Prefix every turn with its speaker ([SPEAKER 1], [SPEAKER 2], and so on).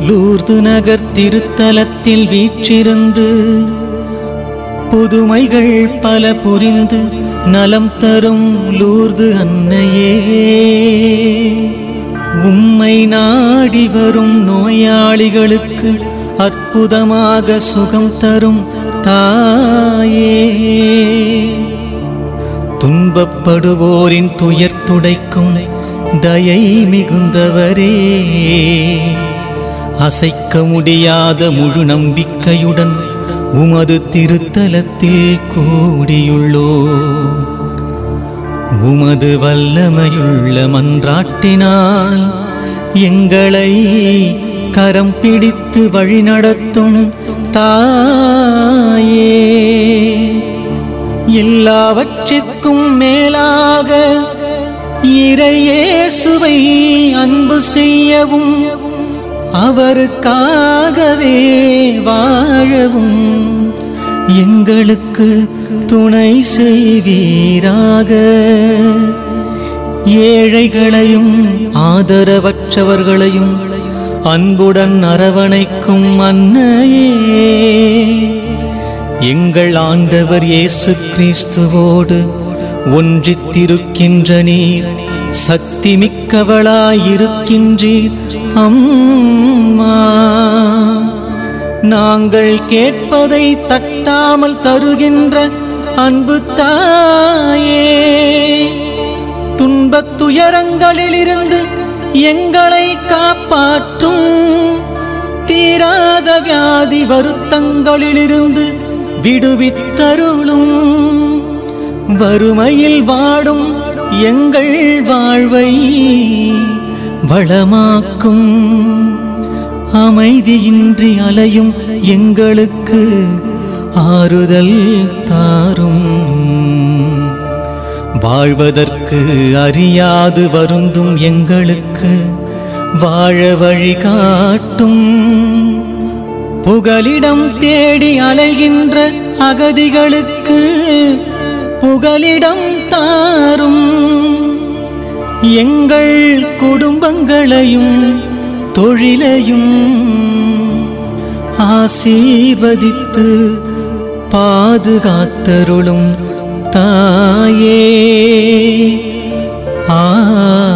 [SPEAKER 1] Lourdes நகர் திருத்தலத்தில் வீற்றிருந்து புதுமைகள் பல புரிந்து நலம் தரும் லூர்து அன்னையே உம்மை நாடி வரும் நோயாளிகளுக்கு அற்புதமாக சுகம் தரும் தாயே துன்பப்படுவோரின் துயர் துடைக்கும் தயை மிகுந்தவரே அசைக்க முடியாத முழு நம்பிக்கையுடன் உமது திருத்தலத்தில் கூடியுள்ளோ உமது வல்லமையுள்ள மன்றாட்டினால் எங்களை கரம் பிடித்து வழிநடத்தும் தாயே எல்லாவற்றிற்கும் மேலாக இறையேசுவை அன்பு செய்யவும் அவருக்காகவே வாழவும் எங்களுக்கு துணை செய்வீராக ஏழைகளையும் ஆதரவற்றவர்களையும் அன்புடன் அரவணைக்கும் அன்னையே எங்கள் ஆண்டவர் இயேசு கிறிஸ்துவோடு ஒன்றித்திருக்கின்ற நீர் சக்தி மிக்கவளாயிருக்கின்றீர் அம்மா நாங்கள் கேட்பதை தட்டாமல் தருகின்ற அன்பு தாயே துன்பத் துயரங்களிலிருந்து எங்களை காப்பாற்றும் தீராத வியாதி வருத்தங்களிலிருந்து விடுவித்தருளும் வறுமையில் வாடும் எங்கள் வாழ்வை வளமாக்கும் அமைதியின்றி அலையும் எங்களுக்கு ஆறுதல் தாரும் வாழ்வதற்கு அறியாது வருந்தும் எங்களுக்கு வாழ வழி காட்டும் புகலிடம் தேடி அலைகின்ற அகதிகளுக்கு புகலிடம் தாரும் எங்கள் குடும்பங்களையும் தொழிலையும் ஆசீர்வதித்து பாதுகாத்தருளும் தாயே ஆ